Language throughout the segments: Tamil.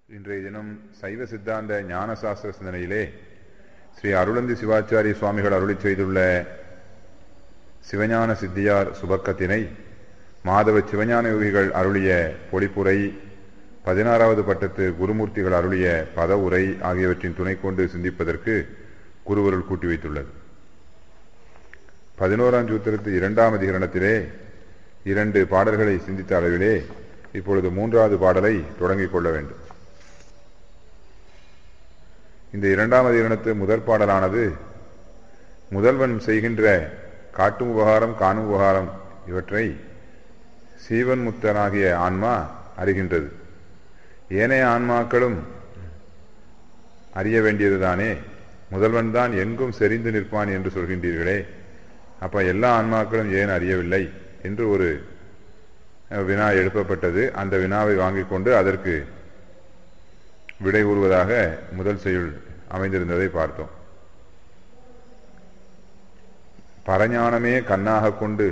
இன்றைய தினம் சைவ சித்தாந்த ஞானசாஸ்திர சிந்தனையிலே ஸ்ரீ அருளந்தி சிவாச்சாரிய சுவாமிகள் அருளிச் செய்துள்ள சிவஞான சித்தியார் சுபக்கத்தினை மாதவ சிவஞான யோகிகள் அருளிய பொழிப்புரை பதினாறாவது பட்டத்து குருமூர்த்திகள் அருளிய பத உரை ஆகியவற்றின் துணை கொண்டு சிந்திப்பதற்கு குருவருள் கூட்டி வைத்துள்ளது பதினோராம் சூத்திரத்து இரண்டாம் அதிகரணத்திலே இரண்டு பாடல்களை சிந்தித்த அளவிலே இப்பொழுது மூன்றாவது பாடலை தொடங்கிக் கொள்ள வேண்டும் இந்த இரண்டாம் அதிகரணத்து முதற் பாடலானது முதல்வன் செய்கின்ற காட்டும் உபகாரம் காணும் உபகாரம் இவற்றை சீவன் முத்தனாகிய ஆன்மா அறிகின்றது ஏனைய ஆன்மாக்களும் அறிய வேண்டியதுதானே முதல்வன் தான் எங்கும் செறிந்து நிற்பான் என்று சொல்கின்றீர்களே அப்ப எல்லா ஆன்மாக்களும் ஏன் அறியவில்லை என்று ஒரு வினா எழுப்பப்பட்டது அந்த வினாவை வாங்கிக் கொண்டு அதற்கு விடை கூறுவதாக முதல் செயல் அமைந்திருந்ததை பார்த்தோம் பரஞானமே கண்ணாக கொண்டு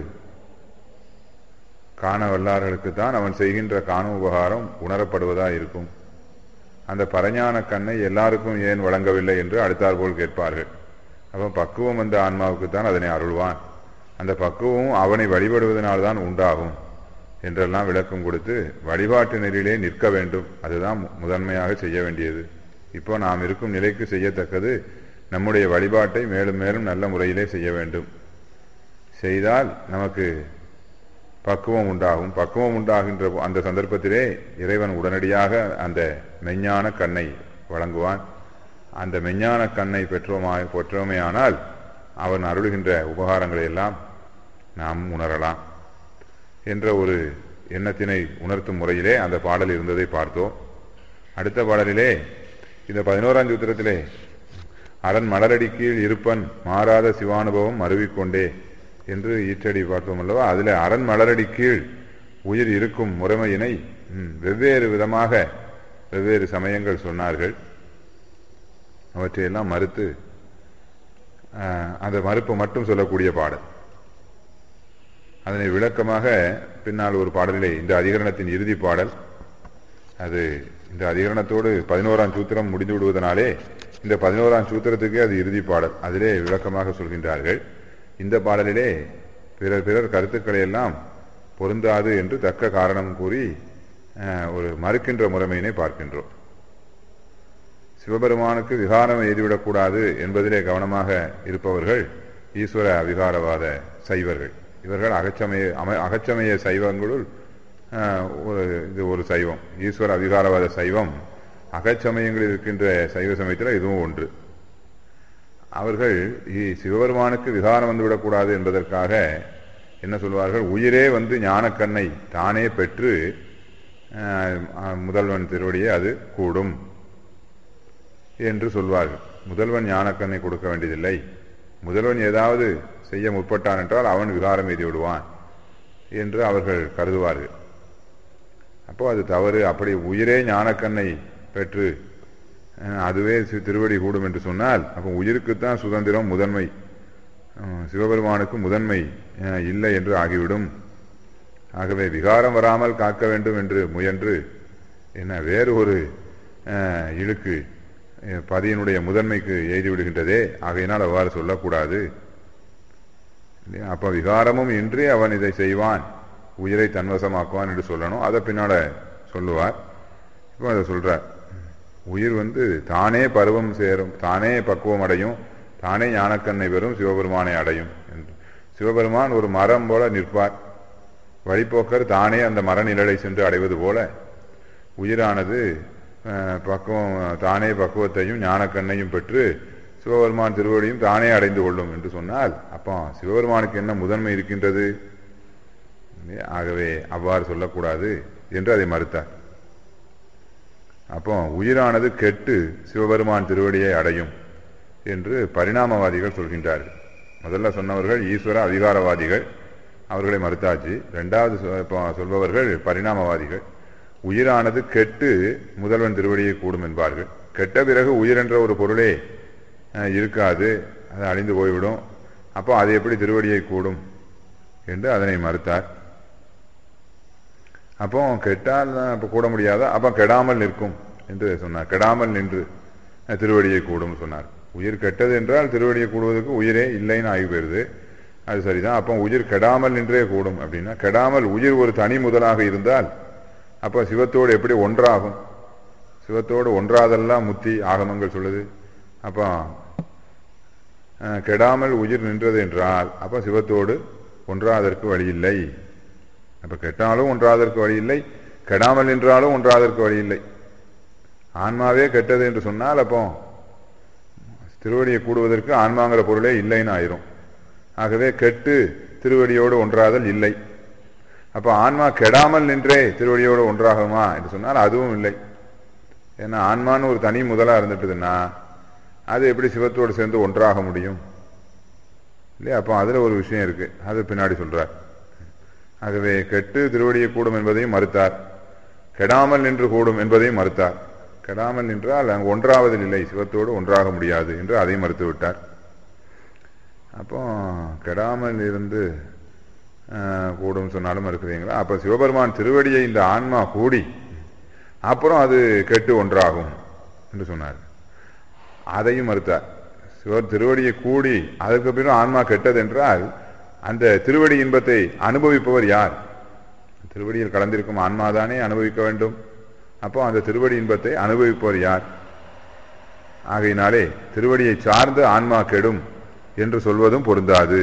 காண வல்லார்களுக்கு தான் அவன் செய்கின்ற காணும் உபகாரம் உணரப்படுவதா இருக்கும் அந்த பரஞான கண்ணை எல்லாருக்கும் ஏன் வழங்கவில்லை என்று அடுத்தாற்போல் கேட்பார்கள் அப்ப பக்குவம் வந்த ஆன்மாவுக்கு தான் அதனை அருள்வான் அந்த பக்குவமும் அவனை வழிபடுவதனால்தான் உண்டாகும் என்றெல்லாம் விளக்கம் கொடுத்து வழிபாட்டு நெறியிலே நிற்க வேண்டும் அதுதான் முதன்மையாக செய்ய வேண்டியது இப்போ நாம் இருக்கும் நிலைக்கு செய்யத்தக்கது நம்முடைய வழிபாட்டை மேலும் மேலும் நல்ல முறையிலே செய்ய வேண்டும் செய்தால் நமக்கு பக்குவம் உண்டாகும் பக்குவம் உண்டாகின்ற அந்த சந்தர்ப்பத்திலே இறைவன் உடனடியாக அந்த மெஞ்ஞான கண்ணை வழங்குவான் அந்த மெஞ்ஞான கண்ணை பெற்றோமா பெற்றோமேயானால் அவன் அருளுகின்ற உபகாரங்களை எல்லாம் நாம் உணரலாம் என்ற ஒரு எண்ணத்தினை உணர்த்தும் முறையிலே அந்த பாடல் இருந்ததை பார்த்தோம் அடுத்த பாடலிலே இந்த பதினோராம் சூத்திரத்திலே அரண் மலரடி கீழ் இருப்பன் மாறாத சிவானுபவம் மருவிக்கொண்டே என்று ஈற்றடி பார்த்தோம் அல்லவா அதில் அரண் மலரடி கீழ் உயிர் இருக்கும் முறைமையினை வெவ்வேறு விதமாக வெவ்வேறு சமயங்கள் சொன்னார்கள் அவற்றையெல்லாம் மறுத்து அந்த மறுப்பு மட்டும் சொல்லக்கூடிய பாடல் அதனை விளக்கமாக பின்னால் ஒரு பாடலிலே இந்த அதிகரணத்தின் இறுதி பாடல் அது இந்த அதிகரணத்தோடு பதினோராம் சூத்திரம் முடிந்து விடுவதனாலே இந்த பதினோராம் சூத்திரத்துக்கே அது இறுதி பாடல் அதிலே விளக்கமாக சொல்கின்றார்கள் இந்த பாடலிலே பிறர் பிறர் கருத்துக்களை எல்லாம் பொருந்தாது என்று தக்க காரணம் கூறி ஒரு மறுக்கின்ற முறைமையினை பார்க்கின்றோம் சிவபெருமானுக்கு விகாரம் எழுதிவிடக்கூடாது என்பதிலே கவனமாக இருப்பவர்கள் ஈஸ்வர அவிகாரவாத சைவர்கள் இவர்கள் அகச்சமய அகச்சமய சைவங்களுள் ஒரு இது ஒரு சைவம் ஈஸ்வர அவிகாரவாத சைவம் அகச்சமயங்களில் இருக்கின்ற சைவ சமயத்தில் இதுவும் ஒன்று அவர்கள் சிவபெருமானுக்கு விகாரம் வந்துவிடக்கூடாது என்பதற்காக என்ன சொல்வார்கள் உயிரே வந்து ஞானக்கண்ணை தானே பெற்று முதல்வன் திருவடியே அது கூடும் என்று சொல்வார்கள் முதல்வன் ஞானக்கண்ணை கொடுக்க வேண்டியதில்லை முதல்வன் ஏதாவது செய்ய முற்பட்டான் என்றால் அவன் விகாரம் எய்தி விடுவான் என்று அவர்கள் கருதுவார்கள் அப்போ அது தவறு அப்படி உயிரே ஞானக்கண்ணை பெற்று அதுவே திருவடி கூடும் என்று சொன்னால் அப்போ உயிருக்குத்தான் சுதந்திரம் முதன்மை சிவபெருமானுக்கு முதன்மை இல்லை என்று ஆகிவிடும் ஆகவே விகாரம் வராமல் காக்க வேண்டும் என்று முயன்று என்ன வேறு ஒரு இழுக்கு பதியினுடைய முதன்மைக்கு எழுதி விடுகின்றதே ஆகையினால் அவ்வாறு சொல்லக்கூடாது அப்ப விகாரமும் இன்றி அவன் இதை செய்வான் உயிரை தன்வசமாக்குவான் என்று சொல்லணும் அதை பின்னால சொல்லுவார் இப்போ அதை சொல்றார் உயிர் வந்து தானே பருவம் சேரும் தானே பக்குவம் அடையும் தானே ஞானக்கண்ணை பெறும் சிவபெருமானை அடையும் என்று சிவபெருமான் ஒரு மரம் போல நிற்பார் வழிபோக்கர் தானே அந்த மர நிழலை சென்று அடைவது போல உயிரானது பக்குவம் தானே பக்குவத்தையும் ஞானக்கண்ணையும் பெற்று சிவபெருமான் திருவடியும் தானே அடைந்து கொள்ளும் என்று சொன்னால் அப்போ சிவபெருமானுக்கு என்ன முதன்மை இருக்கின்றது ஆகவே அவ்வாறு சொல்லக்கூடாது என்று அதை மறுத்தார் அப்போ உயிரானது கெட்டு சிவபெருமான் திருவடியை அடையும் என்று பரிணாமவாதிகள் சொல்கின்றார்கள் முதல்ல சொன்னவர்கள் ஈஸ்வர அதிகாரவாதிகள் அவர்களை மறுத்தாச்சு ரெண்டாவது சொல்பவர்கள் பரிணாமவாதிகள் உயிரானது கெட்டு முதல்வன் திருவடியை கூடும் என்பார்கள் கெட்ட பிறகு உயிர் என்ற ஒரு பொருளே இருக்காது அது அழிந்து போய்விடும் அப்போ அது எப்படி திருவடியை கூடும் என்று அதனை மறுத்தார் அப்போ கெட்டால் இப்போ கூட முடியாதா அப்போ கெடாமல் நிற்கும் என்று சொன்னார் கெடாமல் நின்று அஹ், திருவடியை கூடும் சொன்னார் உயிர் கெட்டது என்றால் திருவடியை கூடுவதற்கு உயிரே இல்லைன்னு ஆகி போயிருது அது சரிதான் அப்போ உயிர் கெடாமல் நின்றே கூடும் அப்படின்னா கெடாமல் உயிர் ஒரு தனி முதலாக இருந்தால் அப்போ சிவத்தோடு எப்படி ஒன்றாகும் சிவத்தோடு ஒன்றாதெல்லாம் முத்தி ஆகமங்கள் சொல்லுது அப்போ அஹ், கெடாமல் உயிர் நின்றது என்றால் அப்போ சிவத்தோடு ஒன்றாதற்கு வழி இல்லை அப்போ கெட்டாலும் ஒன்றாதற்கு வழி இல்லை கெடாமல் நின்றாலும் ஒன்றாதற்கு வழி இல்லை ஆன்மாவே கெட்டது என்று சொன்னால் அப்போ திருவடியை கூடுவதற்கு ஆன்மாங்கிற பொருளே இல்லைன்னு ஆயிரும் ஆகவே கெட்டு திருவடியோடு ஒன்றாதல் இல்லை அப்போ ஆன்மா கெடாமல் நின்றே திருவடியோடு ஒன்றாகுமா என்று சொன்னால் அதுவும் இல்லை ஏன்னா ஆன்மான்னு ஒரு தனி முதலா இருந்துட்டுதுன்னா அது எப்படி சிவத்தோடு சேர்ந்து ஒன்றாக முடியும் இல்லையா அப்போ அதுல ஒரு விஷயம் இருக்கு அது பின்னாடி சொல்றார் ஆகவே கெட்டு திருவடியை கூடும் என்பதையும் மறுத்தார் கெடாமல் நின்று கூடும் என்பதையும் மறுத்தார் கெடாமல் நின்றால் அங்கு ஒன்றாவதில் இல்லை சிவத்தோடு ஒன்றாக முடியாது என்று அதையும் மறுத்து விட்டார் அப்போ கெடாமல் இருந்து ஆஹ், கூடும் சொன்னாலும் மறுக்கிறீங்களா அப்போ சிவபெருமான் திருவடியை இந்த ஆன்மா கூடி அப்புறம் அது கெட்டு ஒன்றாகும் என்று சொன்னார் அதையும் மறுத்தார் சிவர் திருவடியை கூடி அதற்கு பிறகு ஆன்மா கெட்டது என்றால் அந்த திருவடி இன்பத்தை அனுபவிப்பவர் யார் திருவடியில் கலந்திருக்கும் ஆன்மாதானே அனுபவிக்க வேண்டும் அப்போ அந்த திருவடி இன்பத்தை அனுபவிப்பவர் யார் ஆகையினாலே திருவடியை சார்ந்து ஆன்மா கெடும் என்று சொல்வதும் பொருந்தாது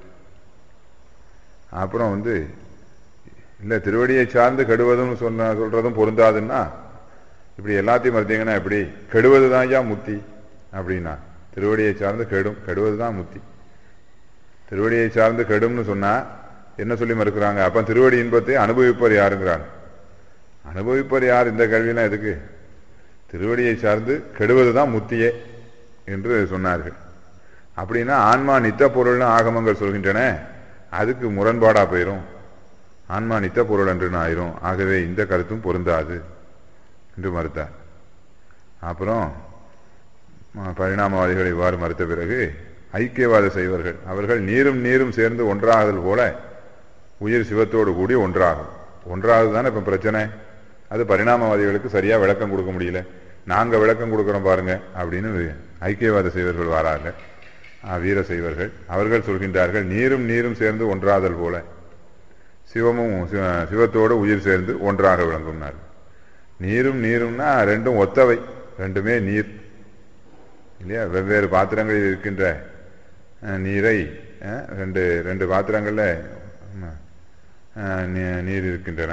அப்புறம் வந்து இல்ல திருவடியை சார்ந்து கெடுவதும் சொன்ன சொல்றதும் பொருந்தாதுன்னா இப்படி எல்லாத்தையும் மறுத்தீங்கன்னா எப்படி கெடுவது தான் ஐயா முத்தி அப்படின்னா திருவடியை சார்ந்து கெடும் கெடுவது தான் முத்தி திருவடியை சார்ந்து கெடும்னு சொன்னா என்ன சொல்லி மறுக்கிறாங்க அப்ப திருவடி இன்பத்தை அனுபவிப்பவர் யாருங்கிறாங்க அனுபவிப்பவர் யார் இந்த கேள்வியெல்லாம் எதுக்கு திருவடியை சார்ந்து கெடுவது தான் முத்தியே என்று சொன்னார்கள் அப்படின்னா ஆன்மா நித்த பொருள்னு ஆகமங்கள் சொல்கின்றன அதுக்கு முரண்பாடா போயிரும் ஆன்மா நித்த பொருள் என்றுன்னு ஆயிரும் ஆகவே இந்த கருத்தும் பொருந்தாது என்று மறுத்தார் அப்புறம் ம- பரிணாமவாதிகள் இவ்வாறு மறுத்த பிறகு ஐக்கியவாத செய்வர்கள் அவர்கள் நீரும் நீரும் சேர்ந்து ஒன்றாகுதல் போல உயிர் சிவத்தோடு கூடி ஒன்றாகும் ஒன்றாகுது தானே இப்ப பிரச்சனை அது பரிணாமவாதிகளுக்கு சரியா விளக்கம் கொடுக்க முடியல நாங்க விளக்கம் கொடுக்கிறோம் பாருங்க அப்படின்னு ஐக்கியவாத செய்வர்கள் வராங்க ஆ, வீர செய்வர்கள் அவர்கள் சொல்கின்றார்கள் நீரும் நீரும் சேர்ந்து ஒன்றாதல் போல சிவமும் சிவ- சிவத்தோடு உயிர் சேர்ந்து ஒன்றாக விளங்கும்னார் நீரும் நீரும்னா ரெண்டும் ஒத்தவை ரெண்டுமே நீர் இல்லையா வெவ்வேறு பாத்திரங்களில் இருக்கின்ற அஹ், நீரை அஹ், ரெண்டு ரெண்டு பாத்திரங்கள்ல ம், அஹ், நீ- நீர் இருக்கின்றன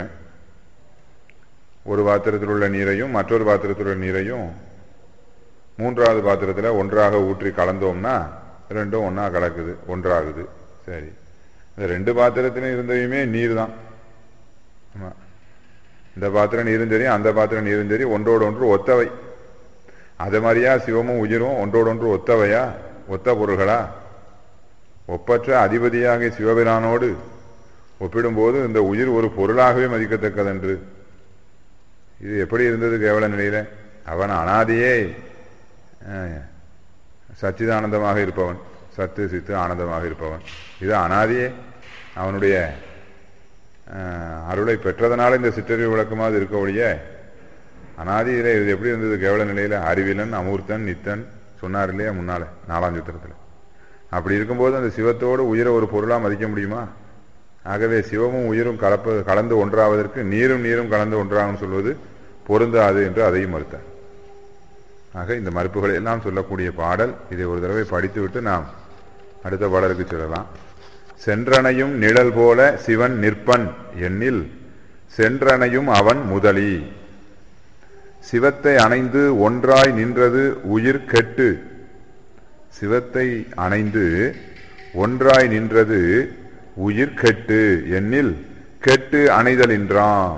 ஒரு பாத்திரத்தில் உள்ள நீரையும் மற்றொரு பாத்திரத்தில் உள்ள நீரையும் மூன்றாவது பாத்திரத்தில் ஒன்றாக ஊற்றி கலந்தோம்னா ரெண்டும் ஒன்றா கலக்குது ஒன்றாகுது சரி இந்த ரெண்டு பாத்திரத்திலும் இருந்தவையுமே நீர் தான் ஆமா. இந்த பாத்திரம் நீரும் சரி அந்த பாத்திரம் நீரும் சரி ஒன்றோடு ஒன்று ஒத்தவை அது மாதிரியா சிவமும் உயிரும் ஒன்றோடு ஒன்று ஒத்தவையா ஒத்த பொருள்களா ஒப்பற்ற அதிபதியாக சிவபிரானோடு ஒப்பிடும்போது இந்த உயிர் ஒரு பொருளாகவே மதிக்கத்தக்கதென்று இது எப்படி இருந்தது கேவல நிலையில அவன் அனாதியே அஹ், சச்சிதானந்தமாக இருப்பவன் சத்து சித்து ஆனந்தமாக இருப்பவன் இது அனாதியே அவனுடைய அஹ், அருளை பெற்றதனால இந்த சிற்றறிவு விளக்கமாக இருக்க ஒழிய அனாதியிலே இது எப்படி இருந்தது கேவல நிலையில அறிவிலன் அமூர்த்தன் நித்தன் சொன்னார் இல்லையா முன்னால நாலாம் சித்திரத்தில் அப்படி இருக்கும்போது அந்த சிவத்தோடு உயிரை ஒரு பொருளா மதிக்க முடியுமா ஆகவே சிவமும் உயிரும் கலப்பு கலந்து ஒன்றாவதற்கு நீரும் நீரும் கலந்து ஒன்றாகும் சொல்வது பொருந்தாது என்று அதையும் மறுத்தார் ஆக இந்த மறுப்புகளை எல்லாம் சொல்லக்கூடிய பாடல் இதை ஒரு தடவை படித்துவிட்டு நாம் அடுத்த பாடலுக்கு செல்லலாம் சென்றனையும் நிழல் போல சிவன் நிற்பன் எண்ணில் சென்றனையும் அவன் முதலி சிவத்தை அணைந்து ஒன்றாய் நின்றது உயிர் கெட்டு சிவத்தை அணைந்து ஒன்றாய் நின்றது உயிர் கெட்டு எண்ணில் கெட்டு அணைதலின்றாம்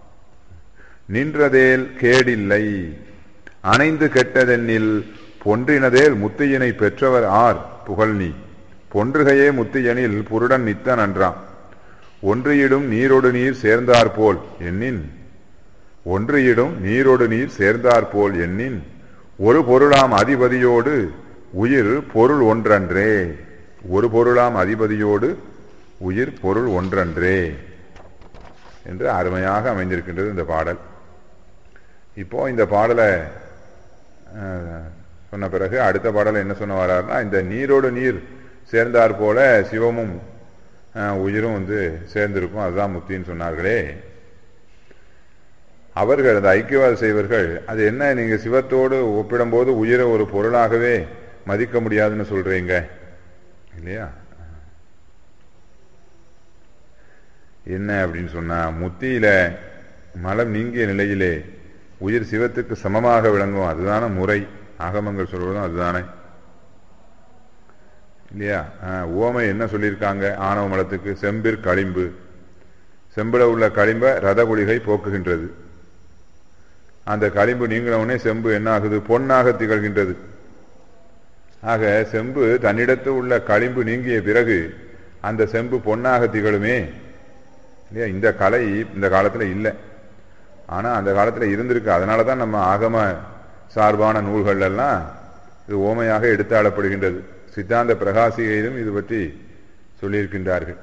நின்றதேல் கேடில்லை அணைந்து கெட்டதென்னில் பொன்றினதேல் முத்தியினை பெற்றவர் ஆர் புகழ் நீ பொன்றுகையே முத்தியனில் புருடன் நித்த நன்றாம் ஒன்றியிடும் நீரோடு நீர் சேர்ந்தாற்போல் எண்ணின் ஒன்றியிடும் நீரோடு நீர் சேர்ந்தாற்போல் எண்ணின் ஒரு பொருளாம் அதிபதியோடு உயிர் பொருள் ஒன்றன்றே ஒரு பொருளாம் அதிபதியோடு உயிர் பொருள் ஒன்றன்றே என்று அருமையாக அமைந்திருக்கின்றது இந்த பாடல் இப்போ இந்த பாடலை அஹ், சொன்ன பிறகு அடுத்த பாடலை என்ன சொன்ன வர்றாருன்னா இந்த நீரோடு நீர் சேர்ந்தார் போல சிவமும் அஹ், உயிரும் வந்து சேர்ந்திருக்கும் அதுதான் முக்தின்னு சொன்னார்களே அவர்கள் அந்த ஐக்கியவாத செய்வர்கள் அது என்ன நீங்க சிவத்தோடு ஒப்பிடும்போது உயிரை ஒரு பொருளாகவே மதிக்க முடியாதுன்னு சொல்றீங்க இல்லையா என்ன அப்படின்னு சொன்னா முத்தியில மலம் நீங்கிய நிலையிலே உயிர் சிவத்துக்கு சமமாக விளங்கும் அதுதானே முறை ஆகமங்கள் சொல்வதும் அதுதானே இல்லையா ஆஹ், உவமை என்ன சொல்லியிருக்காங்க ஆணவ மலத்துக்கு செம்பிற் களிம்பு செம்பில உள்ள களிம்ப ரத குளிகை போக்குகின்றது அந்த களிம்பு நீங்கினவுடனே செம்பு என்ன ஆகுது பொன்னாக திகழ்கின்றது ஆக செம்பு தன்னிடத்து உள்ள களிம்பு நீங்கிய பிறகு அந்த செம்பு பொன்னாக திகழுமே இல்லையா இந்த கலை இந்த காலத்துல இல்லை ஆனா அந்த காலத்துல இருந்திருக்கு அதனால தான் நம்ம ஆகம சார்பான நூல்கள் எல்லாம் இது ஓமையாக எடுத்தாளப்படுகின்றது சித்தாந்த பிரகாசிகையிலும் இது பற்றி சொல்லியிருக்கின்றார்கள்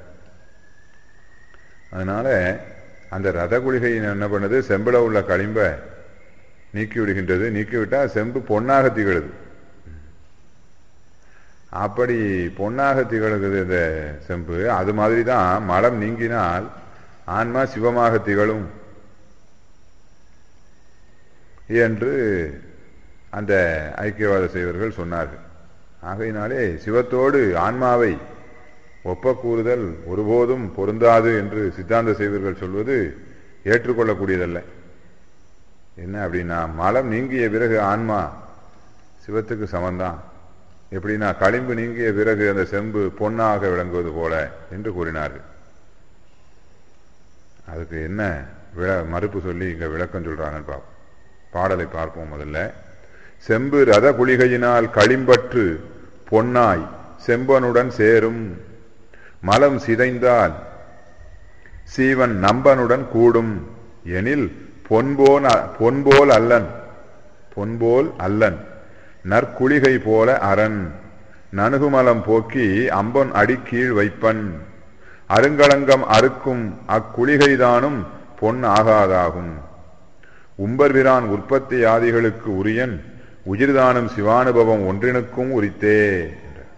அதனால அந்த ரத குளிகை என்ன பண்ணுது செம்பில உள்ள களிம்பை நீக்கி விடுகின்றது நீக்கிவிட்டா செம்பு பொன்னாக திகழுது அப்படி பொன்னாக திகழுகிறது இந்த செம்பு அது மாதிரி தான் மலம் நீங்கினால் ஆன்மா சிவமாக திகழும் என்று அந்த ஐக்கியவாத செய்வர்கள் சொன்னார்கள் ஆகையினாலே சிவத்தோடு ஆன்மாவை ஒப்பக்கூறுதல் ஒருபோதும் பொருந்தாது என்று சித்தாந்த செய்வர்கள் சொல்வது ஏற்றுக்கொள்ளக்கூடியதல்ல என்ன அப்படின்னா மலம் நீங்கிய பிறகு ஆன்மா சிவத்துக்கு சமந்தான் எப்படின்னா களிம்பு நீங்கிய பிறகு அந்த செம்பு பொன்னாக விளங்குவது போல என்று கூறினார்கள் அதுக்கு என்ன விள மறுப்பு சொல்லி இங்க விளக்கம் சொல்றாங்கன்னு பார்ப்போம் பாடலை பார்ப்போம் முதல்ல செம்பு ரத குளிகையினால் களிம்பற்று பொன்னாய் செம்பனுடன் சேரும் மலம் சிதைந்தால் சீவன் நம்பனுடன் கூடும் எனில் பொன்போல் அ- பொன்போல் அல்லன் பொன்போல் அல்லன் நற்குளிகை போல அரண் நணுகுமலம் போக்கி அம்பன் அடிக்கீழ் வைப்பன் அருங்கலங்கம் அறுக்கும் அக்குளிகைதானும் பொன் ஆகாதாகும் உம்பர்பிரான் உற்பத்தி ஆதிகளுக்கு உரியன் உயிர்தானும் சிவானுபவம் ஒன்றினுக்கும் உரித்தே என்றார்.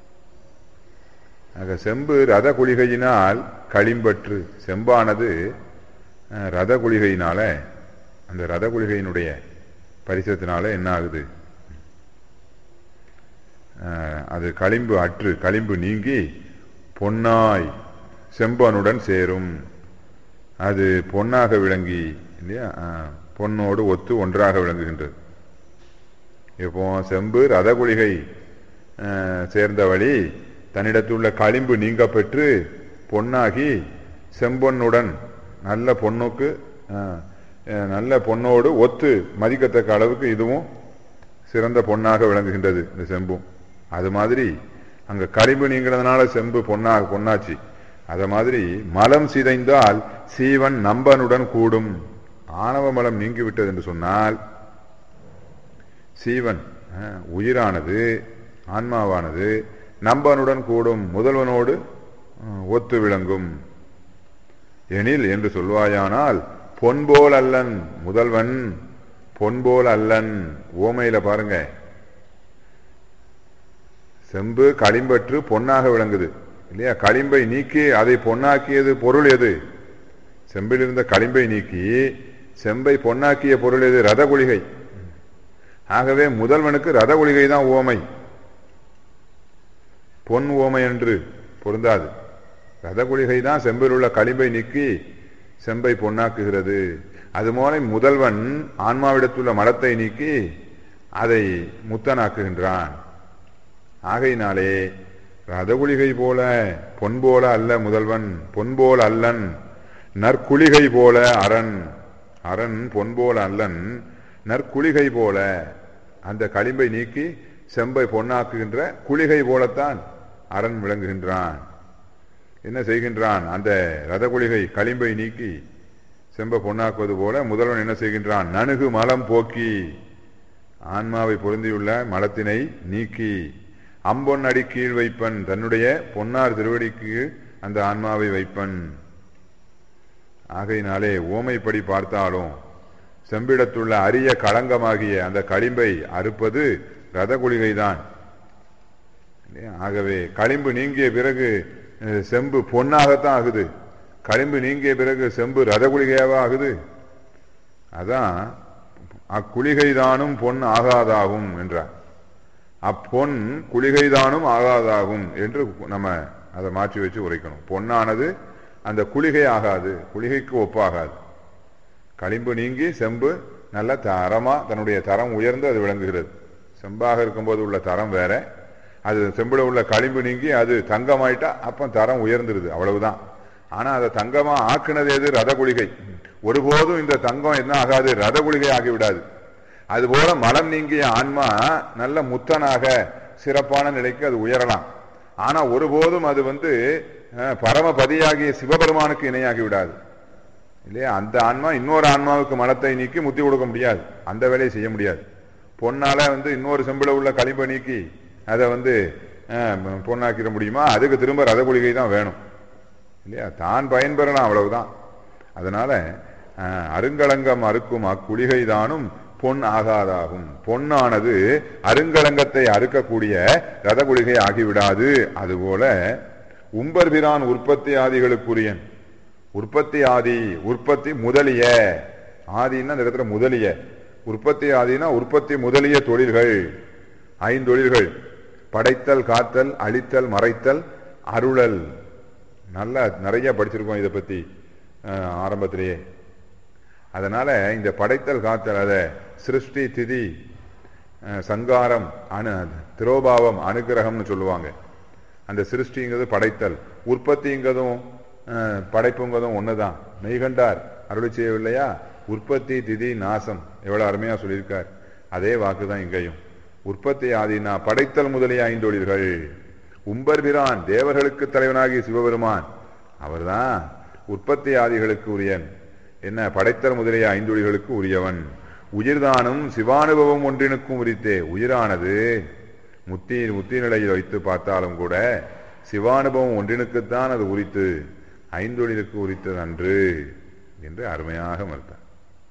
ஆக செம்பு ரத குளிகையினால் களிம்பற்று செம்பானது அஹ், ரத குளிகையினால அந்த ரத குளிகையினுடைய பரிசத்தினால என்ன ஆகுது அஹ், அது களிம்பு அற்று களிம்பு நீங்கி பொன்னாய் செம்பனுடன் சேரும் அது பொன்னாக விளங்கி இல்லையா அஹ், பொன்னோடு ஒத்து ஒன்றாக விளங்குகின்றது இப்போ செம்பு ரத குளிகை அஹ், சேர்ந்த வழி தன்னிடத்துள்ள களிம்பு நீங்க பெற்று பொன்னாகி செம்பொன்னுடன் நல்ல பொண்ணுக்கு அஹ், அஹ், நல்ல பொன்னோடு ஒத்து மதிக்கத்தக்க அளவுக்கு இதுவும் சிறந்த பொன்னாக விளங்குகின்றது இந்த செம்பும் அது மாதிரி அங்க களிம்பு நீங்கிறதுனால செம்பு பொன்னாக பொன்னாச்சு அத மாதிரி மலம் சிதைந்தால் சீவன் நம்பனுடன் கூடும் ஆணவ மலம் நீங்கிவிட்டது என்று சொன்னால் சீவன் அஹ், உயிரானது ஆன்மாவானது நம்பனுடன் கூடும் முதல்வனோடு அஹ், ஒத்து விளங்கும் எனில் என்று சொல்வாயானால் பொன்போல் அல்லன் முதல்வன் பொன்போல் அல்லன் ஓமையில பாருங்க செம்பு களிம்பற்று பொன்னாக விளங்குது இல்லையா களிம்பை நீக்கி அதை பொன்னாக்கியது பொருள் எது செம்பில் இருந்த களிம்பை நீக்கி செம்பை பொன்னாக்கிய பொருள் எது ரத குளிகை ஆகவே முதல்வனுக்கு ரத குளிகை தான் ஓமை பொன் ஓமை என்று பொருந்தாது ரத குளிகை தான் செம்பில் உள்ள களிம்பை நீக்கி செம்பை பொன்னாக்குகிறது அதுபோல முதல்வன் ஆன்மாவிடத்துள்ள மலத்தை நீக்கி அதை முத்தனாக்குகின்றான் ஆகையினாலே ரதகுளிகை போல பொன் போல அல்ல முதல்வன் பொன் போல அல்லன் நற்குளிகை போல அரண் அரண் பொன் போல அல்லன் நற்குளிகை போல அந்த களிம்பை நீக்கி செம்பை பொன்னாக்குகின்ற குளிகை போலத்தான் அரண் விளங்குகின்றான் என்ன செய்கின்றான் அந்த ரதகுளிகை களிம்பை நீக்கி செம்பை பொன்னாக்குவது போல முதல்வன் என்ன செய்கின்றான் நணுகு மலம் போக்கி ஆன்மாவை பொருந்தியுள்ள மலத்தினை நீக்கி அம்பொன் அடி கீழ் வைப்பன் தன்னுடைய பொன்னார் திருவடிக்கு அந்த ஆன்மாவை வைப்பன் ஆகையினாலே ஓமைப்படி பார்த்தாலும் செம்பிடத்துள்ள அரிய களங்கமாகிய அந்த களிம்பை அறுப்பது ரத குளிகைதான் இல்லையா? ஆகவே களிம்பு நீங்கிய பிறகு அஹ், செம்பு பொன்னாகத்தான் ஆகுது களிம்பு நீங்கிய பிறகு செம்பு ரத குளிகையாவா ஆகுது அதான் அக்குளிகைதானும் பொன் ஆகாதாகும் என்றார் அப்பொன் குளிகைதானும் ஆகாதாகும் என்று நம்ம அதை மாற்றி வச்சு உரைக்கணும் பொன்னானது அந்த குளிகை ஆகாது குளிகைக்கு ஒப்பாகாது களிம்பு நீங்கி செம்பு நல்ல தரமா தன்னுடைய தரம் உயர்ந்து அது விளங்குகிறது செம்பாக இருக்கும்போது உள்ள தரம் வேற அது செம்புல உள்ள களிம்பு நீங்கி அது தங்கமாயிட்டா அப்ப தரம் உயர்ந்துருது அவ்வளவுதான் ஆனா அதை தங்கமா ஆக்குனது எது ரத குளிகை ஒருபோதும் இந்த தங்கம் என்ன ஆகாது ரத குளிகை ஆகிவிடாது அதுபோல மலம் நீங்கிய ஆன்மா நல்ல முத்தனாக சிறப்பான நிலைக்கு அது உயரலாம் ஆனா ஒருபோதும் அது வந்து அஹ், பரமபதியாகிய சிவபெருமானுக்கு இணையாகி விடாது இல்லையா அந்த ஆன்மா இன்னொரு ஆன்மாவுக்கு மலத்தை நீக்கி முத்தி கொடுக்க முடியாது அந்த வேலையை செய்ய முடியாது பொன்னால வந்து இன்னொரு செம்பில உள்ள களிம்பை நீக்கி அதை வந்து அஹ், பொன்னாக்கிட முடியுமா அதுக்கு திரும்ப ரத குளிகை தான் வேணும் இல்லையா தான் பயன்பெறலாம் அவ்வளவுதான் அதனால அஹ், அருங்கலங்கம் அறுக்கும் அக்குளிகை தானும் பொன் ஆகாதாகும் பொன்னானது அருங்கலங்கத்தை அறுக்கக்கூடிய ரத குளிகை ஆகிவிடாது அதுபோல உம்பர்பிரான் உற்பத்தி ஆதிகளுக்குரியன் உற்பத்தி ஆதி உற்பத்தி முதலிய ஆதின்னா இந்த இடத்துல முதலிய உற்பத்தி ஆதினா உற்பத்தி முதலிய தொழில்கள் ஐந்தொழில்கள் படைத்தல் காத்தல் அழித்தல் மறைத்தல் அருளல் நல்லா நிறைய படிச்சிருக்கோம் இதை பத்தி அஹ், ஆரம்பத்திலேயே அதனால இந்த படைத்தல் காத்தல் அத சிருஷ்டி திதி அஹ், சங்காரம் அணு திரோபாவம் அனுக்கிரகம்னு சொல்லுவாங்க அந்த சிருஷ்டிங்கிறது படைத்தல் உற்பத்திங்கிறதும் அஹ், படைப்புங்கிறதும் ஒண்ணுதான் மெய்கண்டார் அருளி செய்யவில்லையா உற்பத்தி திதி நாசம் எவ்வளவு அருமையா சொல்லியிருக்கார் அதே வாக்குதான் இங்கேயும் உற்பத்தி ஆதினா படைத்தல் முதலிய ஐந்தொழில்கள் உம்பர்பிரான் தேவர்களுக்கு தலைவனாகிய சிவபெருமான் அவர்தான் உற்பத்தி ஆதிகளுக்கு உரியன் என்ன படைத்தல் முதலிய ஐந்தொழில்களுக்கு உரியவன் உயிர்தானும் சிவானுபவம் ஒன்றினுக்கும் உரித்தே உயிரானது முத்தி முத்தி நிலையில் வைத்து பார்த்தாலும் கூட சிவானுபவம் ஒன்றினுக்குத்தான் அது உரித்து ஐந்தொழிலுக்கு உரித்தது அன்று என்று அருமையாக மறுத்தார்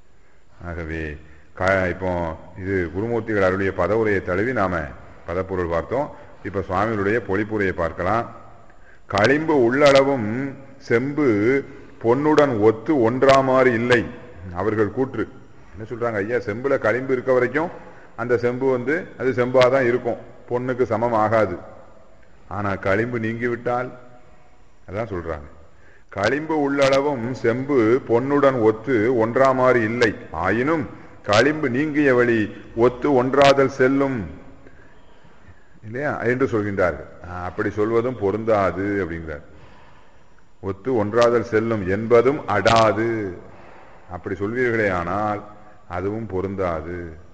ஆகவே க- இப்போ இது குருமூர்த்திகள் அருளிய பதவுரையை தழுவி நாம பதப்பொருள் பார்த்தோம் இப்ப சுவாமிகளுடைய பொழிப்புரையை பார்க்கலாம் களிம்பு உள்ளளவும் செம்பு பொன்னுடன் ஒத்து ஒன்றாமாறு இல்லை அவர்கள் கூற்று என்ன சொல்றாங்க ஐயா செம்புல களிம்பு இருக்க வரைக்கும் அந்த செம்பு வந்து அது செம்பாதான் இருக்கும் பொண்ணுக்கு சமம் ஆகாது ஆனா களிம்பு நீங்கிவிட்டால் அதான் சொல்றாங்க களிம்பு உள்ளளவும் செம்பு பொன்னுடன் ஒத்து ஒன்றாமாறு இல்லை ஆயினும் களிம்பு நீங்கிய வழி ஒத்து ஒன்றாதல் செல்லும் இல்லையா என்று சொல்கின்றார்கள் ஆஹ், அப்படி சொல்வதும் பொருந்தாது அப்படிங்கிறார் ஒத்து ஒன்றாதல் செல்லும் என்பதும் அடாது அப்படி சொல்வீர்களே ஆனால் அதுவும் பொருந்தாது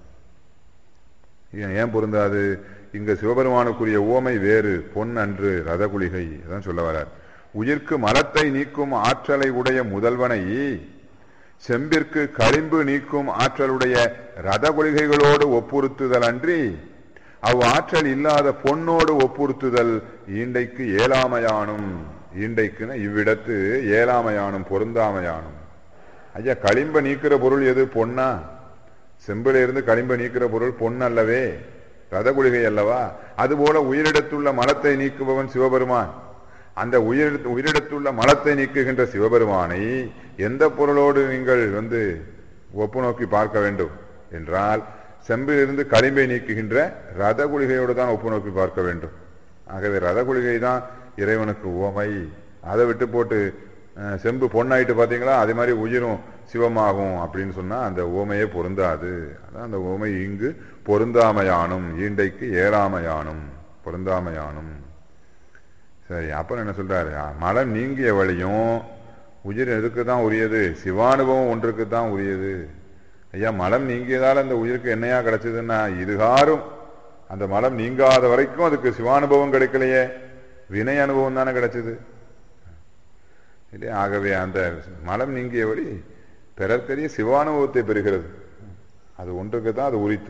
ஏன் ஏன் பொருந்தாது இங்க சிவபெருமானுக்குரிய உவமை வேறு பொன் அன்று ரதகுலிகை அதான் சொல்ல வரார் உயிர்க்கு மலத்தை நீக்கும் ஆற்றலை உடைய முதல்வனை செம்பிற்கு களிம்பு நீக்கும் ஆற்றலுடைய ரதகுலிகைகளோடு ஒப்புறுத்துதல் அன்றி அவ் ஆற்றல் இல்லாத பொன்னோடு ஒப்புறுத்துதல் ஈண்டைக்கு ஏலாமையானும் ஈண்டைக்குன்னா இவ்விடத்து ஏலாமையானும் பொருந்தாமையானும் ஐயா களிம்ப நீக்கிற பொருள் எது பொன்னா செம்பில இருந்து களிம்ப நீக்கிற பொருள் பொன் அல்லவே ரதகுலிகை அல்லவா அதுபோல உயிரிடத்துள்ள மலத்தை நீக்குபவன் சிவபெருமான் அந்த உயிர் உயிரிடத்துள்ள மலத்தை நீக்குகின்ற சிவபெருமானை எந்த பொருளோடு நீங்கள் வந்து ஒப்பு நோக்கி பார்க்க வேண்டும் என்றால் செம்பிலிருந்து களிம்பை நீக்குகின்ற ரதகுலிகையோடு தான் ஒப்பு நோக்கி பார்க்க வேண்டும் ஆகவே ரதகுலிகை தான் இறைவனுக்கு உவமை அதை விட்டு போட்டு அஹ், செம்பு பொண்ணாயிட்டு பார்த்தீங்களா அதே மாதிரி உயிரும் சிவமாகும் அப்படின்னு சொன்னா அந்த உவமையே பொருந்தாது அதான் அந்த உவமை இங்கு பொருந்தாமையானும் ஈண்டைக்கு ஏறாமையானும் பொருந்தாமையானும் சரி அப்புறம் என்ன சொல்றாரு அ, மலம் நீங்கிய வழியும் உயிர் எதுக்கு தான் உரியது சிவானுபவம் ஒன்றுக்கு தான் உரியது ஐயா மலம் நீங்கியதால் அந்த உயிருக்கு என்னையா கிடைச்சதுன்னா இதுகாரும் அந்த மலம் நீங்காத வரைக்கும் அதுக்கு சிவானுபவம் கிடைக்கலையே வினை அனுபவம் தானே கிடைச்சது இல்லையா ஆகவே அந்த மலம் நீங்கிய வழி பிறர்க்கரிய சிவானுபவத்தை பெறுகிறது அது ஒன்றுக்கு தான் அது உரித்து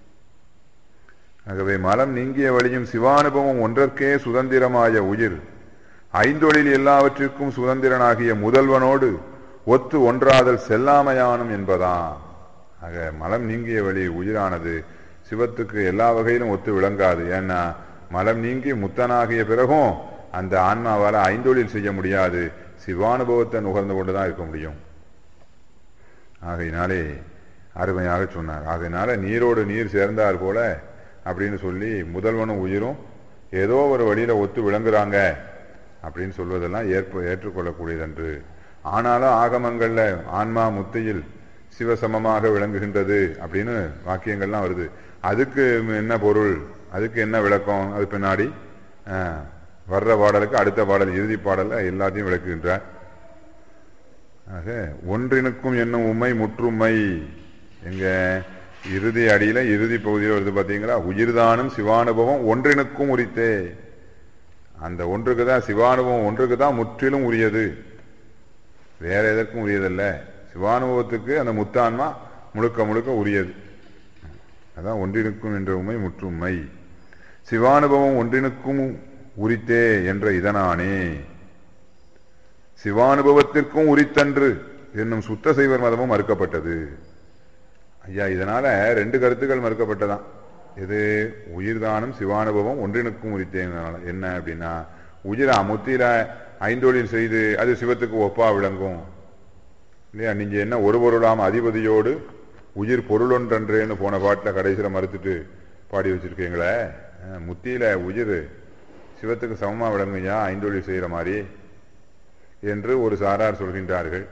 ஆகவே மலம் நீங்கிய வழியும் சிவானுபவம் ஒன்றற்கே சுதந்திரமாய உயிர் ஐந்தொழில் எல்லாவற்றிற்கும் சுதந்திரனாகிய முதல்வனோடு ஒத்து ஒன்றாதல் செல்லாமையானும் என்பதாம் ஆக மலம் நீங்கிய வழி உயிரானது சிவத்துக்கு எல்லா வகையிலும் ஒத்து விளங்காது ஏன்னா மலம் நீங்கி முத்தனாகிய பிறகும் அந்த ஆன்மாவால் ஐந்தொழில் செய்ய முடியாது சிவானுபவத்தை நுகர்ந்து கொண்டுதான் இருக்க முடியும் ஆகையினாலே அருமையாக சொன்னார் ஆகையினால நீரோடு நீர் சேர்ந்தார் போல அப்படின்னு சொல்லி முதல்வனும் உயிரும் ஏதோ ஒரு வழியில ஒத்து விளங்குறாங்க அப்படின்னு சொல்வதெல்லாம் ஏற்ப ஏற்றுக்கொள்ளக்கூடியதன்று ஆனாலும் ஆகமங்கள்ல ஆன்மா முத்தையில் சிவசமமாக விளங்குகின்றது அப்படின்னு வாக்கியங்கள்லாம் வருது அதுக்கு என்ன பொருள் அதுக்கு என்ன விளக்கம் அது பின்னாடி ஆஹ், வர்ற பாடலுக்கு அடுத்த பாடல் இறுதி பாடல்ல எல்லாத்தையும் விளக்குகின்றார் ஆக ஒன்றினுக்கும் என்னும் உண்மை முற்றுமை எங்க இறுதி அடியில இறுதி பகுதியில் வருது பாத்தீங்களா உயிர்தானும் சிவானுபவம் ஒன்றினுக்கும் உரித்தே அந்த ஒன்றுக்கு தான் சிவானுபவம் ஒன்றுக்கு தான் முற்றிலும் உரியது வேற எதற்கும் உரியதல்ல சிவானுபவத்துக்கு அந்த முத்தான்மா முழுக்க முழுக்க உரியது அதான் ஒன்றினுக்கும் என்ற உண்மை முற்றுமை சிவானுபவம் ஒன்றினுக்கும் உரித்தே என்ற இதனானே சிவானுபவத்திற்கும் உரித்தன்று என்னும் சுத்த சைவர் மதமும் மறுக்கப்பட்டது ஐயா இதனால ரெண்டு கருத்துக்கள் மறுக்கப்பட்டதாம் இது உயிர்தானம் சிவானுபவம் ஒன்றினுக்கும் உரித்தேனால என்ன அப்படின்னா உயிர் முத்தியில ஐந்தொழில் செய்து அது சிவத்துக்கு ஒப்பா விளங்கும் இல்லையா நீங்க என்ன ஒரு பொருளாம் அதிபதியோடு உயிர் பொருளொன்றன்றேன்னு போன பாட்டில் கடைசியில் மறுத்துட்டு பாடி வச்சிருக்கீங்களே அஹ், முத்தியில உயிர் சிவத்துக்கு சமமா விளங்குயா ஐந்தொழில் செய்யற மாதிரி என்று ஒரு சாரார் சொல்கின்றார்கள்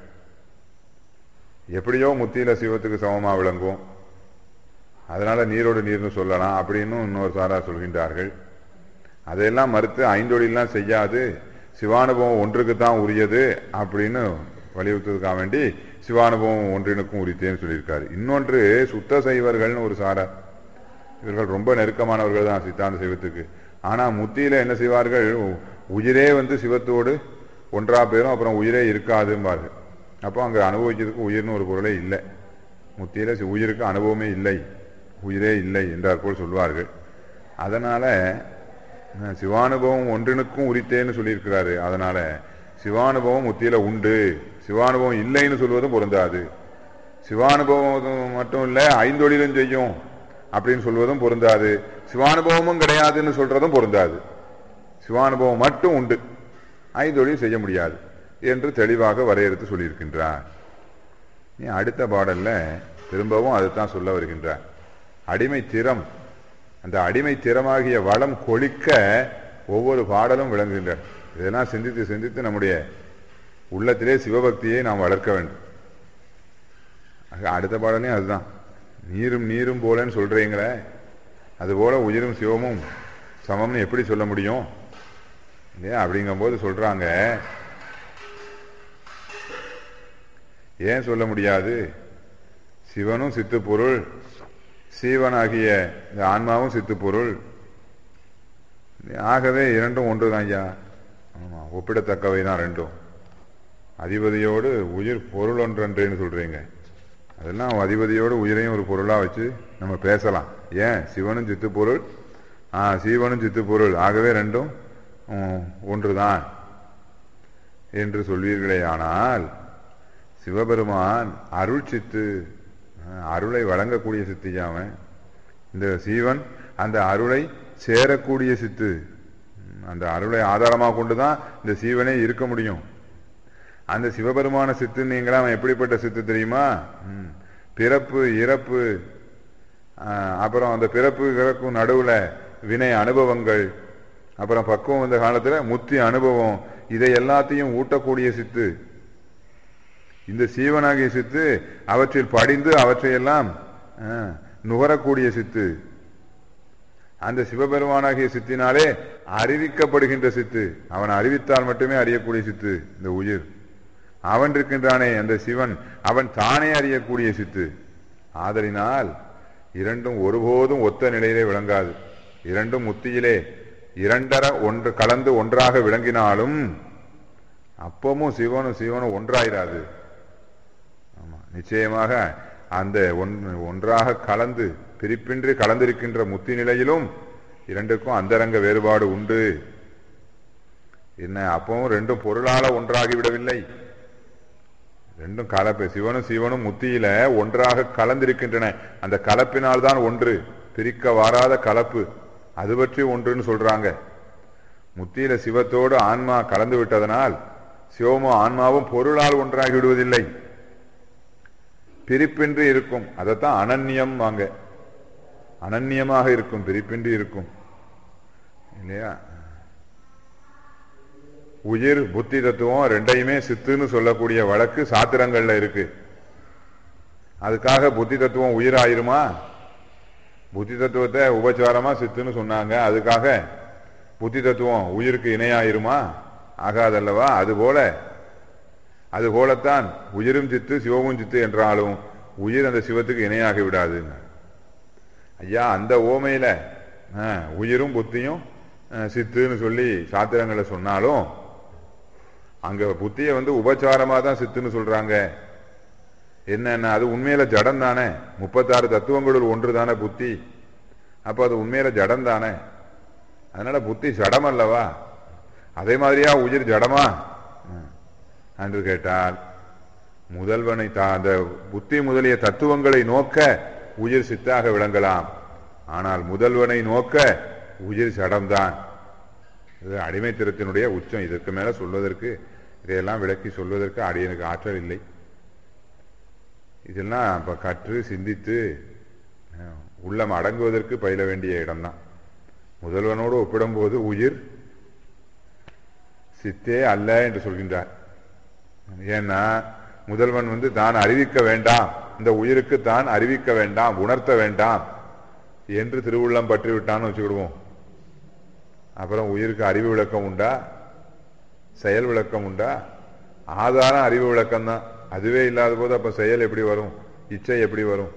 எப்படியோ முத்தியில சிவத்துக்கு சமமா விளங்கும் அதனால நீரோடு நீர்னு சொல்லலாம் அப்படின்னு இன்னொரு சாரார் சொல்கின்றார்கள் அதையெல்லாம் மறுத்து ஐந்தொழிலாம் செய்யாது சிவானுபவம் ஒன்றுக்கு தான் உரியது அப்படின்னு வலியுறுத்ததுக்காக வேண்டி சிவானுபவம் ஒன்றினுக்கும் உரித்தேன்னு சொல்லியிருக்காரு இன்னொன்று சுத்த சைவர்கள்னு ஒரு சாரார் இவர்கள் ரொம்ப நெருக்கமானவர்கள் தான் சித்தாந்த சிவத்துக்கு ஆனா முத்தியில என்ன செய்வார்கள் உயிரே வந்து சிவத்தோடு ஒன்றா பேரும் அப்புறம் உயிரே இருக்காதும்பார்கள் அப்போ அங்க அனுபவிக்கிறதுக்கு உயிர்னு ஒரு பொருளே இல்லை முத்தியில சி- உயிருக்கு அனுபவமே இல்லை உயிரே இல்லை என்றார் போல் சொல்வார்கள் அதனால அஹ், சிவானுபவம் ஒன்றினுக்கும் உரித்தேன்னு சொல்லியிருக்கிறாரு அதனால சிவானுபவம் முத்தியில உண்டு சிவானுபவம் இல்லைன்னு சொல்வதும் பொருந்தாது சிவானுபவம் மட்டும் இல்ல ஐந்தொழிலும் செய்யும் அப்படின்னு சொல்வதும் பொருந்தாது சிவானுபவமும் கிடையாதுன்னு சொல்றதும் பொருந்தாது சிவானுபவம் மட்டும் உண்டு ஐந்தொழில் செய்ய முடியாது என்று தெளிவாக வரையறுத்து சொல்லியிருக்கின்றார் நீ அடுத்த பாடல்ல திரும்பவும் அதைத்தான் சொல்ல வருகின்றார் அடிமை திறம் அந்த அடிமை திறமாகிய வளம் கொளிக்க ஒவ்வொரு பாடலும் விளங்குகின்றன இதெல்லாம் சிந்தித்து சிந்தித்து நம்முடைய உள்ளத்திலே சிவபக்தியை நாம் வளர்க்க வேண்டும் ஆக அடுத்த பாடலையும் அதுதான் நீரும் நீரும் போலன்னு சொல்றீங்களே அதுபோல உயிரும் சிவமும் சமம்னு எப்படி சொல்ல முடியும் இல்லையா அப்படிங்கும்போது சொல்றாங்க ஏன் சொல்ல முடியாது சிவனும் சித்துப்பொருள் சீவனாகிய இந்த ஆன்மாவும் சித்துப்பொருள் ஆகவே இரண்டும் ஒன்றுதான் ஐயா ஆமா ஒப்பிடத்தக்கவை தான் ரெண்டும் அதிபதியோடு உயிர் பொருள் ஒன்றன்றேன்னு சொல்றீங்க அதெல்லாம் அதிபதியோடு உயிரையும் ஒரு பொருளா வச்சு நம்ம பேசலாம் ஏன் சிவனும் சித்து பொருள் ஆ சீவனும் சித்து பொருள் ஆகவே ரெண்டும் ம், ஒன்றுதான் என்று சொல்வீர்களே ஆனால் சிவபெருமான் அருள் சித்து அஹ், அருளை வழங்கக்கூடிய சித்தியாமன் இந்த சீவன் அந்த அருளை சேரக்கூடிய சித்து ம், அந்த அருளை ஆதாரமாக கொண்டுதான் இந்த சீவனே இருக்க முடியும் அந்த சிவபெருமான சித்து நீங்களா அவன் எப்படிப்பட்ட சித்து தெரியுமா ம். பிறப்பு இறப்பு ஆஹ், அப்புறம் அந்த பிறப்பு இறக்கும் நடுவுல வினை அனுபவங்கள் அப்புறம் பக்குவம் வந்த காலத்துல முத்தி அனுபவம் இதை எல்லாத்தையும் ஊட்டக்கூடிய சித்து இந்த சீவனாகிய சித்து அவற்றில் படிந்து அவற்றையெல்லாம் ஆஹ், நுகரக்கூடிய சித்து அந்த சிவபெருமானாகிய சித்தினாலே அறிவிக்கப்படுகின்ற சித்து அவன் அறிவித்தால் மட்டுமே அறியக்கூடிய சித்து இந்த உயிர் அவன் இருக்கின்றானே அந்த சிவன் அவன் தானே அறியக்கூடிய சித்து ஆதலினால் இரண்டும் ஒருபோதும் ஒத்த நிலையிலே விளங்காது இரண்டும் முத்தியிலே இரண்டர ஒன்று கலந்து ஒன்றாக விளங்கினாலும் அப்பமும் சிவனும் சிவனும் ஒன்றாயிராது ஆமா நிச்சயமாக அந்த ஒன்- ஒன்றாக கலந்து பிரிப்பின்றி கலந்திருக்கின்ற முத்தி நிலையிலும் இரண்டுக்கும் அந்தரங்க வேறுபாடு உண்டு என்ன அப்பவும் ரெண்டும் பொருளால ஒன்றாகி விடவில்லை ரெண்டும் கலப்பு சிவனும் சிவனும் முத்தியில ஒன்றாக கலந்திருக்கின்றன அந்த கலப்பினால் தான் ஒன்று பிரிக்க வாராத கலப்பு அது பற்றி ஒன்றுன்னு சொல்றாங்க முத்தியில சிவத்தோடு ஆன்மா கலந்து விட்டதனால் சிவமும் ஆன்மாவும் பொருளால் ஒன்றாகி விடுவதில்லை பிரிப்பின்றி இருக்கும் அதைத்தான் அனன்யம் வாங்க அனன்யமாக இருக்கும் பிரிப்பின்றி இருக்கும் இல்லையா உயிர் புத்தி தத்துவம் ரெண்டையுமே சித்துன்னு சொல்லக்கூடிய வழக்கு சாத்திரங்கள்ல இருக்கு அதுக்காக புத்தி தத்துவம் உயிர் ஆயிருமா புத்தி தத்துவத்தை உபச்சாரமா சித்துன்னு சொன்னாங்க அதுக்காக புத்தி தத்துவம் உயிருக்கு இணையாயிருமா ஆகாதல்லவா அதுபோல அது போலத்தான் உயிரும் சித்து சிவமும் சித்து என்றாலும் உயிர் அந்த சிவத்துக்கு இணையாகி விடாதுங்க ஐயா அந்த ஓமையில ஆ, உயிரும் புத்தியும் ஆ, சித்துன்னு சொல்லி சாத்திரங்களை சொன்னாலும் அங்க புத்தியை வந்து உபச்சாரமா தான் சித்துன்னு சொல்றாங்க என்னன்னா அது உண்மையில ஜடம் தானே முப்பத்தாறு தத்துவங்களுள் ஒன்று தானே புத்தி அப்ப அது உண்மையில ஜடம் தானே அதனால புத்தி ஜடம் அல்லவா அதே மாதிரியா உயிர் ஜடமா ம். என்று கேட்டால் முதல்வனை தா- அந்த புத்தி முதலிய தத்துவங்களை நோக்க உயிர் சித்தாக விளங்கலாம் ஆனால் முதல்வனை நோக்க உயிர் ஜடம்தான் இது அடிமைத்திறத்தினுடைய உச்சம் இதற்கு மேல சொல்வதற்கு இதையெல்லாம் விளக்கி சொல்வதற்கு அடியனுக்கு ஆற்றல் இல்லை இதெல்லாம் இப்ப கற்று சிந்தித்து அஹ், உள்ளம் அடங்குவதற்கு பயில வேண்டிய இடம்தான் முதல்வனோடு ஒப்பிடும்போது உயிர் சித்தே அல்ல என்று சொல்கின்றார் ஏன்னா முதல்வன் வந்து தான் அறிவிக்க வேண்டாம் இந்த உயிருக்கு தான் அறிவிக்க வேண்டாம் உணர்த்த வேண்டாம் என்று திருவுள்ளம் பற்றி விட்டான்னு வச்சுக்கிடுவோம் அப்புறம் உயிருக்கு அறிவு விளக்கம் உண்டா செயல் விளக்கம் உண்டா ஆதாரம் அறிவு விளக்கம் தான் அதுவே இல்லாத போது அப்ப செயல் எப்படி வரும் இச்சை எப்படி வரும்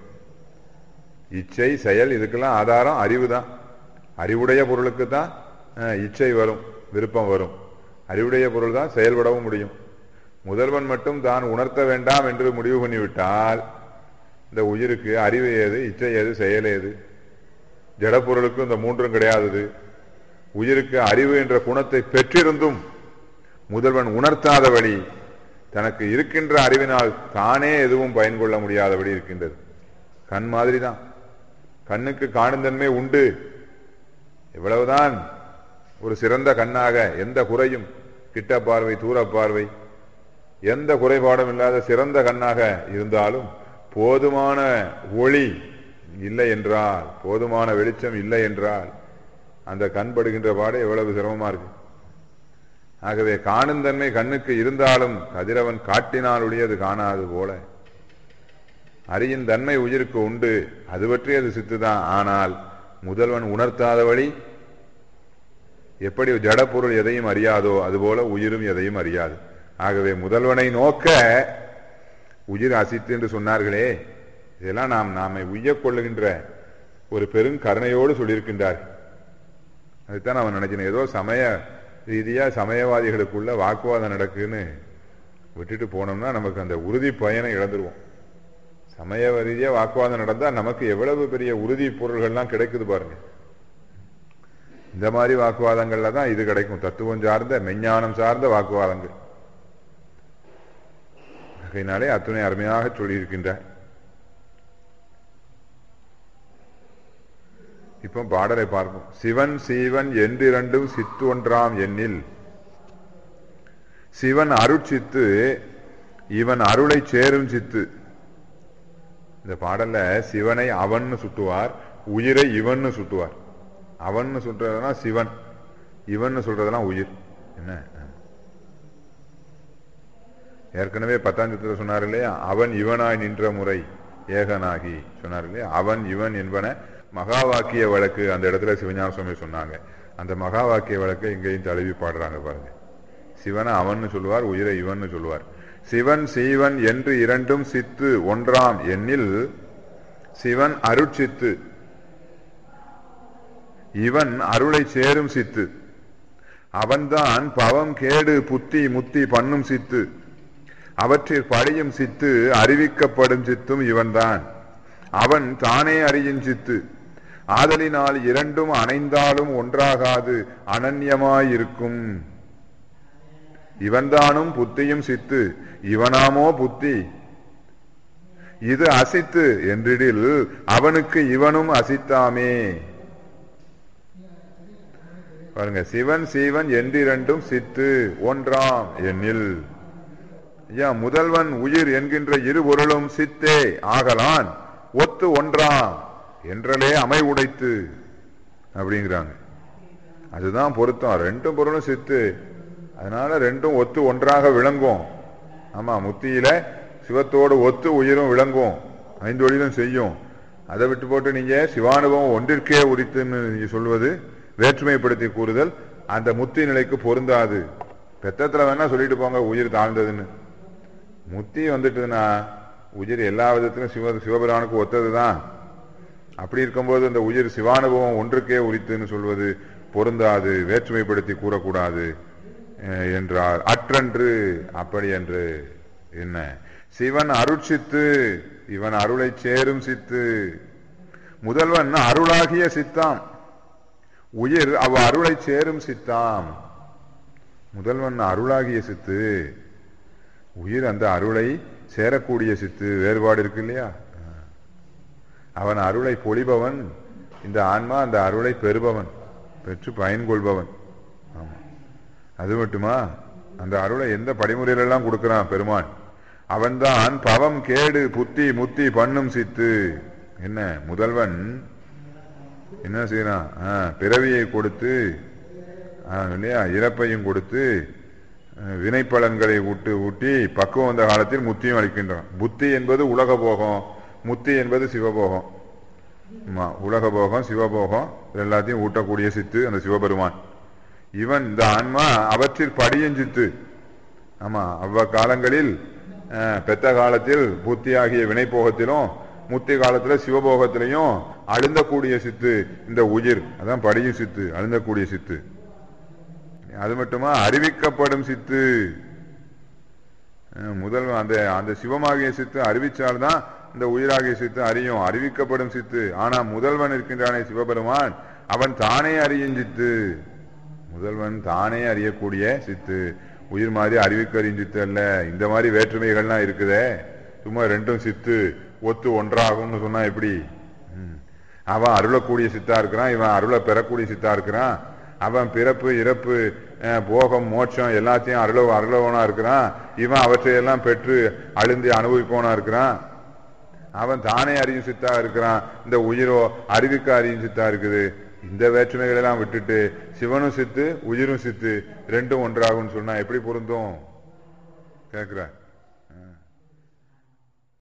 இச்சை செயல் இதுக்கெல்லாம் ஆதாரம் அறிவு தான் அறிவுடைய பொருளுக்கு தான் அஹ், இச்சை வரும் விருப்பம் வரும் அறிவுடைய பொருள் தான் செயல்படவும் முடியும் முதல்வன் மட்டும் தான் உணர்த்த வேண்டாம் என்று முடிவு பண்ணிவிட்டால் இந்த உயிருக்கு அறிவு ஏது இச்சை ஏது செயல் ஏது ஜடப்பொருளுக்கும் இந்த மூன்றும் கிடையாதது உயிருக்கு அறிவு என்ற குணத்தை பெற்றிருந்தும் முதல்வன் உணர்த்தாத வழி தனக்கு இருக்கின்ற அறிவினால் தானே எதுவும் பயன் கொள்ள முடியாதபடி இருக்கின்றது கண் மாதிரி தான் கண்ணுக்கு காணும் தன்மை உண்டு எவ்வளவுதான் ஒரு சிறந்த கண்ணாக எந்த குறையும் கிட்ட பார்வை தூர பார்வை எந்த குறைபாடும் இல்லாத சிறந்த கண்ணாக இருந்தாலும் போதுமான ஒளி இல்லை என்றால் போதுமான வெளிச்சம் இல்லை என்றால் அந்த கண் படுகின்ற பாடு எவ்வளவு சிரமமா இருக்கு ஆகவே காணும் தன்மை கண்ணுக்கு இருந்தாலும் கதிரவன் காட்டினால் ஒழியது காணாது போல அறியின் தன்மை உயிருக்கு உண்டு அது பற்றி அது சித்துதான் ஆனால் முதல்வன் உணர்த்தாத வழி எப்படி ஜடப்பொருள் எதையும் அறியாதோ அதுபோல உயிரும் எதையும் அறியாது ஆகவே முதல்வனை நோக்க உயிர் அசித்து என்று சொன்னார்களே இதெல்லாம் நாம் நாமை உய்யக் கொள்ளுகின்ற ஒரு பெருங்கருணையோடு சொல்லியிருக்கின்றார் அதுதான் அவன் நினைக்கிறேன் ஏதோ சமய ரீதியா சமயவாதிகளுக்குள்ள வாக்குவாதம் நடக்குன்னு விட்டுட்டு போனோம்னா நமக்கு அந்த உறுதி பயனை இழந்துருவோம் சமய ரீதியா வாக்குவாதம் நடந்தா நமக்கு எவ்வளவு பெரிய உறுதி பொருள்கள்லாம் கிடைக்குது பாருங்க இந்த மாதிரி வாக்குவாதங்கள்ல தான் இது கிடைக்கும் தத்துவம் சார்ந்த மெஞ்ஞானம் சார்ந்த வாக்குவாதங்கள் ஆகையினாலே அத்துணை அருமையாக சொல்லியிருக்கின்றார் இப்போ பாடலை பார்ப்போம் சிவன் சீவன் என்றிரண்டும் சித்து ஒன்றாம் எண்ணில் சிவன் அருட்சித்து இவன் அருளை சேரும் சித்து இந்த பாடல்ல சிவனை அவன்னு சுட்டுவார் உயிரை இவன்னு சுட்டுவார் அவன்னு சொல்றதெல்லாம் சிவன் இவன்னு சொல்றதெல்லாம் உயிர் என்ன ஏற்கனவே பத்தாஞ்சத்துல சொன்னார் இல்லையா அவன் இவனாய் நின்ற முறை ஏகனாகி சொன்னார் இல்லையா அவன் இவன் என்பன மகா வாக்கிய வழக்கு அந்த இடத்துல சிவஞான சுவாமி சொன்னாங்க அந்த மகா வாக்கிய வழக்கை இங்கேயும் தழுவி பாடுறாங்க பாருங்க சிவனை அவன்னு சொல்லுவார் உயிரை இவன்னு சொல்லுவார் சிவன் சீவன் என்று இரண்டும் சித்து ஒன்றாம் எண்ணில் சிவன் அருட்சித்து இவன் அருளை சேரும் சித்து அவன்தான் பவம் கேடு புத்தி முத்தி பண்ணும் சித்து அவற்றில் படியும் சித்து அறிவிக்கப்படும் சித்தும் இவன்தான் அவன் தானே அறியும் சித்து ஆதலினால் இரண்டும் அணைந்தாலும் ஒன்றாகாது அனன்யமாயிருக்கும் இவன்தானும் புத்தியும் சித்து இவனாமோ புத்தி இது அசித்து என்றிடில் அவனுக்கு இவனும் அசித்தாமே பாருங்க சிவன் சீவன் என்றிரண்டும் சித்து ஒன்றாம் எண்ணில் ஐயா முதல்வன் உயிர் என்கின்ற இரு பொருளும் சித்தே ஆகலான் ஒத்து ஒன்றாம் என்றலே அமை உடைத்து அப்படிங்கிறாங்க அதுதான் பொருத்தம் ரெண்டும் பொருளும் சித்து அதனால ரெண்டும் ஒத்து ஒன்றாக விளங்கும் ஆமா முத்தியில சிவத்தோடு ஒத்து உயிரும் விளங்கும் ஐந்து ஒளியிலும் செய்யும் அதை விட்டு போட்டு நீங்க சிவானுபவம் ஒன்றிற்கே உரித்துன்னு நீங்க சொல்வது வேற்றுமைப்படுத்தி கூறுதல் அந்த முத்தி நிலைக்கு பொருந்தாது பெத்தத்துல வேணா சொல்லிட்டு போங்க உயிர் தாழ்ந்ததுன்னு முத்தி வந்துட்டுதுன்னா உயிர் எல்லா விதத்திலும் சிவ சிவபிரானுக்கு ஒத்ததுதான் அப்படி இருக்கும்போது அந்த உயிர் சிவானுபவம் ஒன்றுக்கே உரித்துன்னு சொல்வது பொருந்தாது வேற்றுமைப்படுத்தி கூறக்கூடாது அஹ், என்றார் அற்றன்று அப்படி என்று என்ன சிவன் அருட்சித்து இவன் அருளை சேரும் சித்து முதல்வன் அருளாகிய சித்தாம் உயிர் அவ அருளை சேரும் சித்தாம் முதல்வன் அருளாகிய சித்து உயிர் அந்த அருளை சேரக்கூடிய சித்து வேறுபாடு இருக்கு இல்லையா அவன் அருளை பொழிபவன் இந்த ஆன்மா அந்த அருளை பெறுபவன் பெற்று பயன் கொள்பவன் ஆமா அது மட்டுமா அந்த அருளை எந்த படிமுறையிலெல்லாம் கொடுக்கிறான் பெருமான் அவன்தான் பவம் கேடு புத்தி முத்தி பண்ணும் சித்து என்ன முதல்வன் என்ன செய்யறான் ஆ, பிறவியை கொடுத்து ஆ, இல்லையா இறப்பையும் கொடுத்து அஹ், வினைப்பலன்களை ஊட்டு ஊட்டி பக்குவம் வந்த காலத்தில் முத்தியும் அளிக்கின்றான் புத்தி என்பது உலக போகம் முத்தி என்பது சிவபோகம் ஆமா, உலக போகம் சிவபோகம் இது எல்லாத்தையும் ஊட்டக்கூடிய சித்து அந்த சிவபெருமான் இவன் இந்த ஆன்மா அவற்றில் படியும் சித்து ஆமா அவ்வ காலங்களில் அஹ், பெத்த காலத்தில் புத்தியாகிய வினைப்போகத்திலும் முத்தி காலத்துல சிவபோகத்திலையும் அழுந்தக்கூடிய சித்து இந்த உயிர் அதான் படியும் சித்து அழுந்தக்கூடிய சித்து அது மட்டுமா அறிவிக்கப்படும் சித்து அஹ், முதல் அந்த அந்த சிவமாகிய சித்து அறிவிச்சால்தான் இந்த உயிராகிய சித்து அறியும் அறிவிக்கப்படும் சித்து ஆனா முதல்வன் இருக்கின்றானே சிவபெருமான் அவன் தானே அறியும் சித்து முதல்வன் தானே அறியக்கூடிய சித்து உயிர் மாதிரி அறிவிக்க அறியும் சித்து அல்ல இந்த மாதிரி வேற்றுமைகள்லாம் இருக்குதே சும்மா ரெண்டும் சித்து ஒத்து ஒன்றாகும்னு சொன்னா எப்படி ம். அவன் அருளக்கூடிய சித்தா இருக்கிறான் இவன் அருளை பெறக்கூடிய சித்தா இருக்கிறான் அவன் பிறப்பு இறப்பு அஹ், போகம் மோட்சம் எல்லாத்தையும் அருள அருளவனா இருக்கிறான் இவன் அவற்றையெல்லாம் பெற்று அழுந்தி அனுபவிப்பவனா இருக்கிறான் அவன் தானே அறியும் சித்தா இருக்கிறான் இந்த உயிரோ அறிவிக்க அறியும் சித்தா இருக்குது இந்த வேற்றுமைகள் எல்லாம் விட்டுட்டு சிவனும் சித்து உயிரும் சித்து ரெண்டும் ஒன்றாகும்னு சொன்னா எப்படி பொருந்தும் கேக்குற